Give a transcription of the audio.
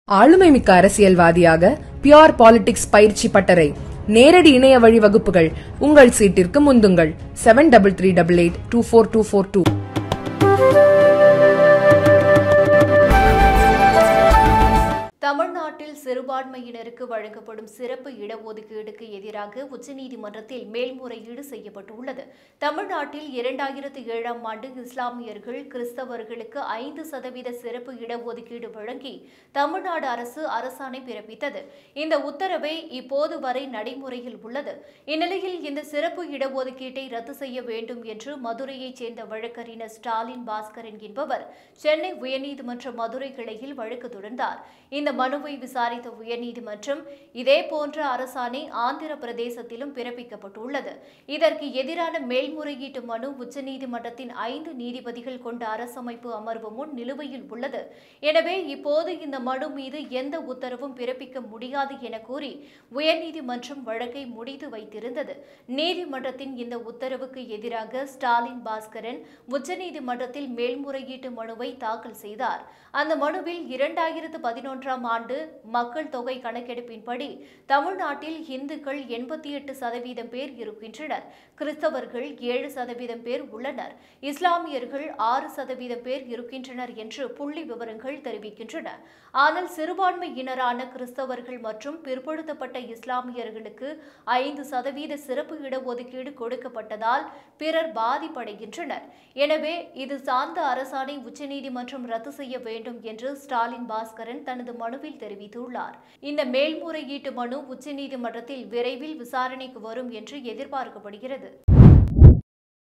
ஆளுமை மிக்க அரசியல்வாதியாக பியோர் பாலிடிக்ஸ் பயிற்சி பட்டறை நேரடி இணைய வழி வகுப்புகள் உங்கள் சீட்டிற்கு முந்துங்கள் seven double three double eight two four two four two தமிழ்நாட்டில் சிறுபான்மையினருக்கு வழங்கப்படும் சிறப்பு இடஒதுக்கீடுக்கு எதிராக உச்சநீதிமன்றத்தில் மேல்முறையீடு செய்யப்பட்டுள்ளது தமிழ்நாட்டில் இரண்டாயிரத்து ஏழாம் ஆண்டு இஸ்லாமியர்கள் கிறிஸ்தவர்களுக்கு ஐந்து சதவீத சிறப்பு இடஒதுக்கீடு வழங்கி தமிழ்நாடு அரசு அரசாணை பிறப்பித்தது இந்த உத்தரவை இப்போது வரை நடைமுறையில் உள்ளது இந்நிலையில் இந்த சிறப்பு இடஒதுக்கீட்டை ரத்து செய்ய வேண்டும் என்று மதுரையைச் சேர்ந்த வழக்கறிஞர் ஸ்டாலின் பாஸ்கரன் என்பவர் சென்னை உயர்நீதிமன்ற மதுரை கிளையில் வழக்கு தொடர்ந்தார் இந்த மனுவை விசாரித்த உயர்நீதிமன்றம் இதேபோன்ற அரசாணை ஆந்திர பிரதேசத்திலும் பிறப்பிக்கப்பட்டுள்ளது இதற்கு எதிரான மேல்முறையீட்டு மனு உச்சநீதிமன்றத்தின் ஐந்து நீதிபதிகள் கொண்ட அரசமைப்பு அமர்வு முன் நிலுவையில் உள்ளது எனவே இப்போது இந்த மனு மீது எந்த உத்தரவும் பிறப்பிக்க முடியாது என கூறி உயர்நீதிமன்றம் வழக்கை முடித்து வைத்திருந்தது நீதிமன்றத்தின் இந்த உத்தரவுக்கு எதிராக ஸ்டாலின் பாஸ்கரன் உச்சநீதிமன்றத்தில் மேல்முறையீட்டு மனுவை தாக்கல் செய்தார் அந்த மனுவில் இரண்டாயிரத்து பதினொன்றாம் ஆண்டு மக்கள் தொகை கணக்கெடுப்பின்படி தமிழ்நாட்டில் இந்துக்கள் எண்பத்தி எட்டு சதவீதம் பேர் இருக்கின்றனர் கிறிஸ்தவர்கள் ஏழு சதவீதம் பேர் உள்ளனர் இஸ்லாமியர்கள் ஆறு சதவீதம் பேர் இருக்கின்றனர் என்று புள்ளி விவரங்கள் தெரிவிக்கின்றன ஆனால் சிறுபான்மையினரான கிறிஸ்தவர்கள் மற்றும் பிற்படுத்தப்பட்ட இஸ்லாமியர்களுக்கு ஐந்து சதவீத சிறப்பு இடஒதுக்கீடு கொடுக்கப்பட்டதால் பிறர் பாதிப்படைகின்றனர் எனவே இது சார்ந்த அரசாணை உச்சநீதிமன்றம் ரத்து செய்ய வேண்டும் என்று ஸ்டாலின் பாஸ்கரன் தனது மனுவில் தெரிவித்துள்ளார் இந்த மேல்முறையீட்டு மனு உச்சநீதிமன்றத்தில் விரைவில் விசாரணைக்கு வரும் என்று எதிர்பார்க்கப்படுகிறது